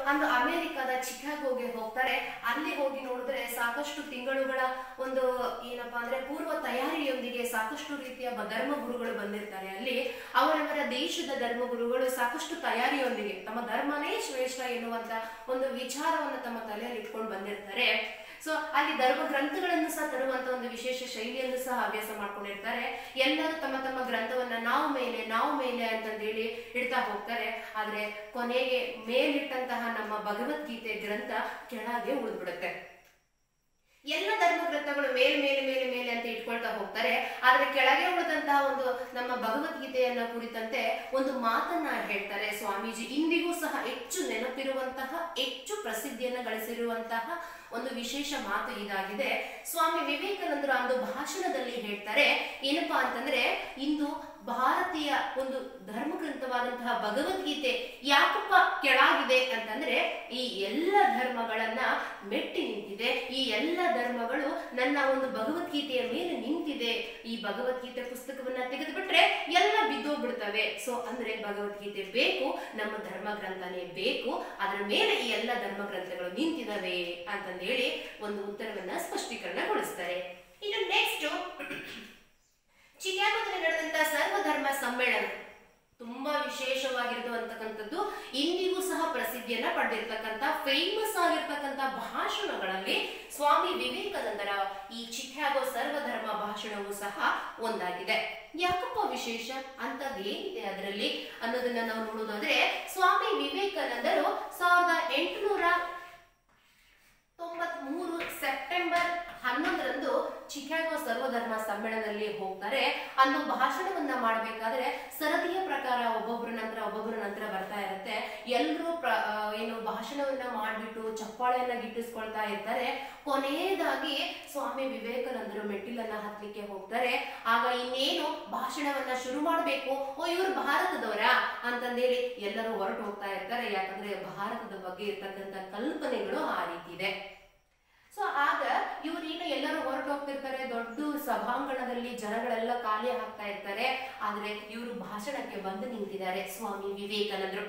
ಅಂದು ಅಮೆರಿಕದ ಚಿಕಾಗೋಗೆ ಹೋಗ್ತಾರೆ ಅಲ್ಲಿ ಹೋಗಿ ನೋಡಿದ್ರೆ ಸಾಕಷ್ಟು ತಿಂಗಳುಗಳ ಒಂದು ಏನಪ್ಪಾ ಅಂದ್ರೆ ಪೂರ್ವ ತಯಾರಿಯೊಂದಿಗೆ ಸಾಕಷ್ಟು ರೀತಿಯ ಬ- ಧರ್ಮಗುರುಗಳು ಬಂದಿರ್ತಾರೆ ಅಲ್ಲಿ ಅವರವರ ದೇಶದ ಧರ್ಮಗುರುಗಳು ಸಾಕಷ್ಟು ತಯಾರಿಯೊಂದಿಗೆ ತಮ್ಮ ಧರ್ಮನೇ ಶ್ರೇಷ್ಠ ಎನ್ನುವಂತ ಒಂದು ವಿಚಾರವನ್ನು ತಮ್ಮ ತಲೆಯಲ್ಲಿ ಇಟ್ಕೊಂಡು ಬಂದಿರ್ತಾರೆ ಸೊ ಅಲ್ಲಿ ಧರ್ಮ ಗ್ರಂಥಗಳನ್ನು ಸಹ ತರುವಂತ ಒಂದು ವಿಶೇಷ ಶೈಲಿಯನ್ನು ಸಹ ಅಭ್ಯಾಸ ಮಾಡ್ಕೊಂಡಿರ್ತಾರೆ ಎಲ್ಲರೂ ತಮ್ಮ ತಮ್ಮ ಗ್ರಂಥವನ್ನ ನಾವು ಮೇಲೆ ನಾವು ಮೇಲೆ ಅಂತಂದೇಳಿ ಇಡ್ತಾ ಹೋಗ್ತಾರೆ ಆದ್ರೆ ಕೊನೆಗೆ ಮೇಲಿಟ್ಟಂತಹ ನಮ್ಮ ಭಗವದ್ಗೀತೆ ಗ್ರಂಥ ಕೆಳಗೆ ಉಳಿದ್ಬಿಡುತ್ತೆ ಎಲ್ಲ ಧರ್ಮ ಗ್ರಂಥಗಳು ಮೇಲೆ ಮೇಲೆ ಮೇಲೆ ಮೇಲೆ ಅಂತ ಇಟ್ಕೊಳ್ತಾ ಹೋಗ್ತಾರೆ ಆದ್ರೆ ಕೆಳಗೆ ಉಳಿದಂತಹ ಒಂದು ನಮ್ಮ ಭಗವದ್ಗೀತೆಯನ್ನ ಕುರಿತಂತೆ ಒಂದು ಮಾತನ್ನ ಹೇಳ್ತಾರೆ ಸ್ವಾಮೀಜಿ ಇಂದಿಗೂ ಸಹ ಹೆಚ್ಚು ನೆನಪಿರುವಂತಹ ಹೆಚ್ಚು ಪ್ರಸಿದ್ಧಿಯನ್ನ ಗಳಿಸಿರುವಂತಹ ಒಂದು ವಿಶೇಷ ಮಾತು ಇದಾಗಿದೆ ಸ್ವಾಮಿ ವಿವೇಕಾನಂದರು ಅಂದು ಭಾಷಣದಲ್ಲಿ ಹೇಳ್ತಾರೆ ಏನಪ್ಪಾ ಅಂತಂದ್ರೆ ಇಂದು ಭಾರತೀಯ ಒಂದು ಧರ್ಮ ಗ್ರಂಥವಾದಂತಹ ಭಗವದ್ಗೀತೆ ಯಾಕಪ್ಪ ಕೆಳಗಿದೆ ಅಂತಂದ್ರೆ ಈ ಎಲ್ಲ ಧರ್ಮಗಳನ್ನ ಮೆಟ್ಟಿ ನಿಂತಿದೆ ಈ ಎಲ್ಲ ಧರ್ಮಗಳು ನನ್ನ ಒಂದು ಭಗವದ್ಗೀತೆಯ ಮೇಲೆ ನಿಂತಿದೆ ಈ ಭಗವದ್ಗೀತೆ ಪುಸ್ತಕವನ್ನ ತೆಗೆದುಬಿಟ್ರೆ ಎಲ್ಲ ಬಿದ್ದೋಗ್ಬಿಡ್ತವೆ ಸೊ ಅಂದ್ರೆ ಭಗವದ್ಗೀತೆ ಬೇಕು ನಮ್ಮ ಧರ್ಮ ಗ್ರಂಥನೇ ಬೇಕು ಅದರ ಮೇಲೆ ಈ ಎಲ್ಲ ಧರ್ಮ ಗ್ರಂಥಗಳು ನಿಂತಿದವೆ ಅಂತಂದೇಳಿ ಒಂದು ಉತ್ತರವನ್ನ ಸ್ಪಷ್ಟೀಕರಣಗೊಳಿಸ್ತಾರೆ ಇನ್ನು ನೆಕ್ಸ್ಟ್ ಚಿಕಾಗೋದಲ್ಲಿ ನಡೆದಂತ ಸರ್ವಧರ್ಮ ಸಮ್ಮೇಳನ ತುಂಬಾ ವಿಶೇಷವಾಗಿರುವಂತಕ್ಕಂಥದ್ದು ಇಂದಿಗೂ ಸಹ ಪ್ರಸಿದ್ಧಿಯನ್ನ ಪಡೆದಿರ್ತಕ್ಕಂಥ ಫೇಮಸ್ ಆಗಿರ್ತಕ್ಕಂಥ ಭಾಷಣಗಳಲ್ಲಿ ಸ್ವಾಮಿ ವಿವೇಕಾನಂದರ ಈ ಚಿಕಾಗೋ ಸರ್ವಧರ್ಮ ಭಾಷಣವು ಸಹ ಒಂದಾಗಿದೆ ಯಾಕಪ್ಪ ವಿಶೇಷ ಅಂತದ್ ಏನಿದೆ ಅದರಲ್ಲಿ ಅನ್ನೋದನ್ನ ನಾವು ನೋಡೋದಾದ್ರೆ ಸ್ವಾಮಿ ವಿವೇಕಾನಂದರು ಸಾವಿರದ ಎಂಟುನೂರ ತೊಂಬತ್ಮೂರು ಸೆಪ್ಟೆಂಬರ್ ಹನ್ನೊಂದರಂದು ಚಿಕಾಗೋ ಸರ್ವಧರ್ಮ ಸಮ್ಮೇಳನದಲ್ಲಿ ಹೋಗ್ತಾರೆ ಅಂದು ಭಾಷಣವನ್ನ ಮಾಡಬೇಕಾದ್ರೆ ಸರದಿಯ ಪ್ರಕಾರ ಒಬ್ಬೊಬ್ಬರ ನಂತರ ಒಬ್ಬೊಬ್ಬರ ನಂತರ ಬರ್ತಾ ಇರುತ್ತೆ ಎಲ್ಲರೂ ಪ್ರ ಆ, ಏನು ಭಾಷಣವನ್ನ ಮಾಡ್ಬಿಟ್ಟು ಚಪ್ಪಾಳೆಯನ್ನ ಗಿಟ್ಟಿಸ್ಕೊಳ್ತಾ ಇರ್ತಾರೆ ಕೊನೆಯದಾಗಿ ಸ್ವಾಮಿ ವಿವೇಕಾನಂದರು ಮೆಟ್ಟಿಲನ್ನ ಹತ್ಲಿಕ್ಕೆ ಹೋಗ್ತಾರೆ ಆಗ ಇನ್ನೇನು ಭಾಷಣವನ್ನ ಶುರು ಮಾಡಬೇಕು ಓ ಇವರು ಭಾರತದವರ ಅಂತಂದೇಳಿ ಎಲ್ಲರೂ ಹೊರಟು ಹೋಗ್ತಾ ಇರ್ತಾರೆ ಯಾಕಂದ್ರೆ ಭಾರತದ ಬಗ್ಗೆ ಇರ್ತಕ್ಕಂಥ ಕಲ್ಪನೆಗಳು ಆ ರೀತಿ ಇದೆ ಸೊ ಆಗ ಇವ್ರೇನು ಎಲ್ಲರೂ ಹೊರಟು ಹೋಗ್ತಿರ್ತಾರೆ ದೊಡ್ಡ ಸಭಾಂಗಣದಲ್ಲಿ ಜನಗಳೆಲ್ಲ ಖಾಲಿ ಆಗ್ತಾ ಇರ್ತಾರೆ ಆದ್ರೆ ಇವರು ಭಾಷಣಕ್ಕೆ ಬಂದು ನಿಂತಿದ್ದಾರೆ ಸ್ವಾಮಿ ವಿವೇಕಾನಂದರು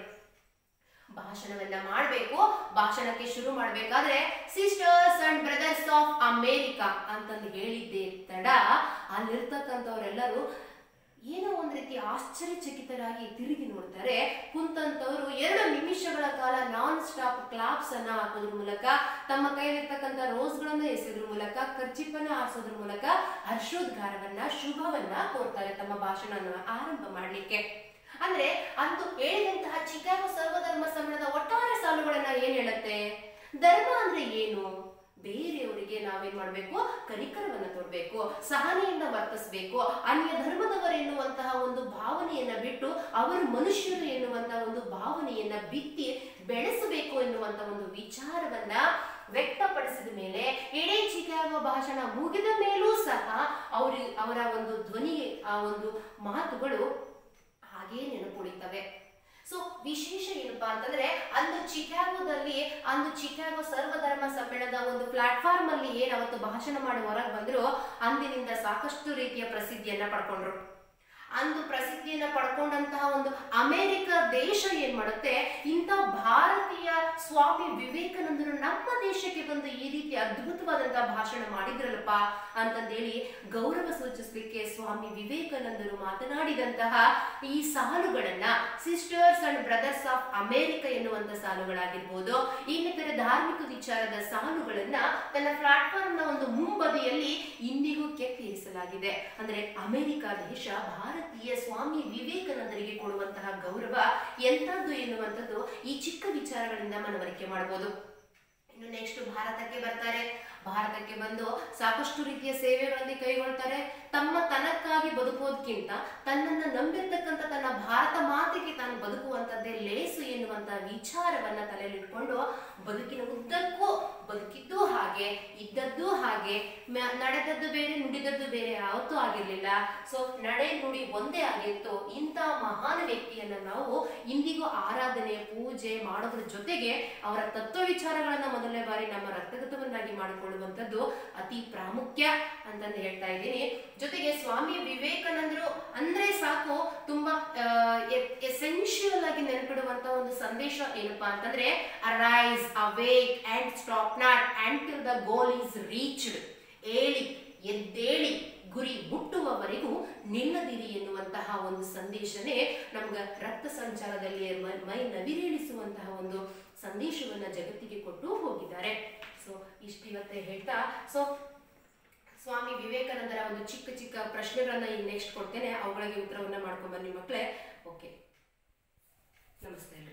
ಭಾಷಣವನ್ನ ಮಾಡಬೇಕು ಭಾಷಣಕ್ಕೆ ಶುರು ಮಾಡ್ಬೇಕಾದ್ರೆ sisters and brothers of America ಅಂತಂದು ಹೇಳಿದ್ದೆ ತಡ ಅಲ್ಲಿರ್ತಕ್ಕಂಥವ್ರೆಲ್ಲರೂ ಏನೋ ಒಂದ್ ರೀತಿ ಆಶ್ಚರ್ಯಚಕಿತರಾಗಿ ತಿರುಗಿ ನೋಡ್ತಾರೆ ಕುಂತಂತವರು ಎರಡು ನಿಮಿಷಗಳ ಕಾಲ ನಾನ್ ಸ್ಟಾಪ್ ಕ್ಲಾಪ್ಸ್ ಅನ್ನ ಹಾಕೋದ್ರ ಮೂಲಕ ತಮ್ಮ ಕೈಲಿರ್ತಕ್ಕಂಥ ರೋಸ್ಗಳನ್ನ ಎಸೆಯೋದ್ರ ಮೂಲಕ ಕರ್ಚಿಪನ್ನ ಹಾರಿಸೋದ್ರ ಮೂಲಕ ಹರ್ಷೋದ್ಗಾರವನ್ನ ಶುಭವನ್ನ ಕೋರ್ತಾರೆ ತಮ್ಮ ಭಾಷಣನ ಆರಂಭ ಮಾಡ್ಲಿಕ್ಕೆ ಅಂದ್ರೆ ಅಂದು ಹೇಳಿದಂತಹ ಚಿಕಾಗೋ ಸರ್ವಧರ್ಮ ಸಮ್ಮೇಳನದ ಒಟ್ಟಾರೆ ಸಾಲುಗಳನ್ನ ಏನ್ ಹೇಳುತ್ತೆ ಧರ್ಮ ಅಂದ್ರೆ ಏನು ಬೇರೆಯವರಿಗೆ ನಾವೇನ್ ಮಾಡ್ಬೇಕು ಕನಿಕರವನ್ನ ತೋರ್ಬೇಕು ಸಹನೆಯಿಂದ ವರ್ತಿಸ್ಬೇಕು ಅನ್ಯ ಧರ್ಮದವರು ಎನ್ನುವಂತಹ ಒಂದು ಭಾವನೆಯನ್ನ ಬಿಟ್ಟು ಅವರು ಮನುಷ್ಯರು ಎನ್ನುವಂತಹ ಒಂದು ಭಾವನೆಯನ್ನ ಬಿತ್ತಿ ಬೆಳೆಸಬೇಕು ಎನ್ನುವಂತ ಒಂದು ವಿಚಾರವನ್ನ ವ್ಯಕ್ತಪಡಿಸಿದ ಮೇಲೆ ಇಡೀ ಚಿಕಾಗೋ ಭಾಷಣ ಮುಗಿದ ಮೇಲೂ ಸಹ ಅವ್ರಿ ಅವರ ಒಂದು ಧ್ವನಿ ಆ ಒಂದು ಮಾತುಗಳು ಹಾಗೇ ನೆನಪುಳಿತವೆ ಸೊ ವಿಶೇಷ ಏನಪ್ಪಾ ಅಂತಂದ್ರೆ ಅಂದು ಚಿಕಾಗೋದಲ್ಲಿ ಅಂದು ಚಿಕಾಗೋ ಸರ್ವಧರ್ಮ ಸಮ್ಮೇಳನದ ಒಂದು ಪ್ಲಾಟ್ಫಾರ್ಮ್ ಅಲ್ಲಿ ಏನ್ ಅವತ್ತು ಭಾಷಣ ಮಾಡಿ ಹೊರಗೆ ಬಂದ್ರು ಅಂದಿನಿಂದ ಸಾಕಷ್ಟು ರೀತಿಯ ಪ್ರಸಿದ್ಧಿಯನ್ನ ಪಡ್ಕೊಂಡ್ರು ಅಂದು ಪ್ರಸಿದ್ಧಿಯನ್ನ ಪಡ್ಕೊಂಡಂತಹ ಒಂದು ಅಮೆರಿಕ ದೇಶ ಏನ್ ಮಾಡುತ್ತೆ ಇಂಥ ಭಾರತೀಯ ಸ್ವಾಮಿ ವಿವೇಕಾನಂದರು ನಮ್ಮ ದೇಶಕ್ಕೆ ಬಂದು ಈ ರೀತಿ ಅದ್ಭುತವಾದಂತಹ ಭಾಷಣ ಮಾಡಿದ್ರಲ್ಲಪ್ಪ ಅಂತಂದೇಳಿ ಗೌರವ ಸೂಚಿಸಲಿಕ್ಕೆ ಸ್ವಾಮಿ ವಿವೇಕಾನಂದರು ಮಾತನಾಡಿದಂತಹ ಈ ಸಾಲುಗಳನ್ನ sisters and brothers of America ಎನ್ನುವಂತ ಸಾಲುಗಳಾಗಿರ್ಬೋದು ಇನ್ನಿತರ ಧಾರ್ಮಿಕ ವಿಚಾರದ ಸಾಲುಗಳನ್ನ ತನ್ನ ಪ್ಲಾಟ್ಫಾರ್ಮ್ ನ ಒಂದು ಮುಂಬದಿಯಲ್ಲಿ ಇಂದಿಗೂ ಕೆತ್ತಿ ಇರಿಸಲಾಗಿದೆ ಅಂದ್ರೆ ಅಮೆರಿಕ ದೇಶ ಭಾರತೀಯ ಸ್ವಾಮಿ ವಿವೇಕಾನಂದರಿಗೆ ಕೊಡುವಂತಹ ಗೌರವ ಎಂತದ್ದು ಎನ್ನುವಂಥದ್ದು ಈ ಚಿಕ್ಕ ವಿಚಾರಗಳಿಂದ ಮನವರಿಕೆ ಮಾಡಬಹುದು ಇನ್ನು ನೆಕ್ಸ್ಟ್ ಭಾರತಕ್ಕೆ ಬರ್ತಾರೆ ಭಾರತಕ್ಕೆ ಬಂದು ಸಾಕಷ್ಟು ರೀತಿಯ ಸೇವೆಗಳಲ್ಲಿ ಕೈಗೊಳ್ತಾರೆ ತಮ್ಮ ತನಕ್ಕಾಗಿ ಬದುಕೋದಕ್ಕಿಂತ ತನ್ನನ್ನ ನಂಬಿರ್ತಕ್ಕಂಥ ತನ್ನ ಭಾರತ ಮಾತೆಗೆ ತಾನು ಬದುಕುವಂತದ್ದೇ ಲೇಸು ಎನ್ನುವಂತ ವಿಚಾರವನ್ನ ತಲೆಯಲ್ಲಿಟ್ಕೊಂಡು ಬದುಕಿನ ಉದ್ದಕ್ಕೂ ಬದುಕಿದ್ದು ಹಾಗೆ ಇದ್ದದ್ದು ಹಾಗೆ ಮ- ನಡೆದದ್ದು ಬೇರೆ ನುಡಿದದ್ದು ಬೇರೆ ಯಾವತ್ತೂ ಆಗಿರ್ಲಿಲ್ಲ ಸೊ ನಡೆ ನುಡಿ ಒಂದೇ ಆಗಿತ್ತು ಇಂಥ ಮಹಾನ್ ವ್ಯಕ್ತಿಯನ್ನ ನಾವು ಇಂದಿಗೂ ಆರಾಧನೆ ಪೂಜೆ ಮಾಡೋದ್ರ ಜೊತೆಗೆ ಅವರ ತತ್ವ ವಿಚಾರಗಳನ್ನ ಮೊದಲನೇ ಬಾರಿ ನಮ್ಮ ರಕ್ತಗತವನ್ನಾಗಿ ಮಾಡಿಕೊಳ್ಳುವಂಥದ್ದು ಅತಿ ಪ್ರಾಮುಖ್ಯ ಅಂತಂದು ಹೇಳ್ತಾ ಇದ್ದೀನಿ ಜೊತೆಗೆ ಸ್ವಾಮಿ ವಿವೇಕಾನಂದರು ಅಂದ್ರೆ ಸಾಕು ತುಂಬಾ ಎಸೆನ್ಷಿಯಲ್ ಆಗಿ ರೀತಿಯಾಗಿ ನೆನಪಿಡುವಂತ ಒಂದು ಸಂದೇಶ ಏನಪ್ಪಾ ಅಂತಂದ್ರೆ arise awake and stop not until the goal is reached ಏಳಿ ಎದ್ದೇಳಿ ಗುರಿ ಮುಟ್ಟುವವರೆಗೂ ನಿಲ್ಲದಿರಿ ಎನ್ನುವಂತಹ ಒಂದು ಸಂದೇಶನೇ ನಮ್ಗೆ ರಕ್ತ ಸಂಚಾರದಲ್ಲಿ ಮ- ಮೈ ನವಿರೇಳಿಸುವಂತಹ ಒಂದು ಸಂದೇಶವನ್ನ ಜಗತ್ತಿಗೆ ಕೊಟ್ಟು ಹೋಗಿದ್ದಾರೆ ಸೊ ಇಷ್ಟು ಇವತ್ತೇ ಹೇಳ್ತಾ ಸೊ ಸ್ವಾಮಿ ವಿವೇಕಾನಂದರ ಒಂದು ಚಿಕ್ಕ ಚಿಕ್ಕ ಪ್ರಶ್ನೆಗಳನ್ನ ಈಗ ನೆಕ್ಸ್ಟ್ ಕೊಡ್ತೇನೆ ಅವುಗಳಿಗೆ ಉತ್ತರವನ್ನ ಮಾಡ್ಕೊಂಡ್ ಬನ್ನಿ ಮಕ್ಕಳೇ ಓಕೆ ನಮಸ್ತೆ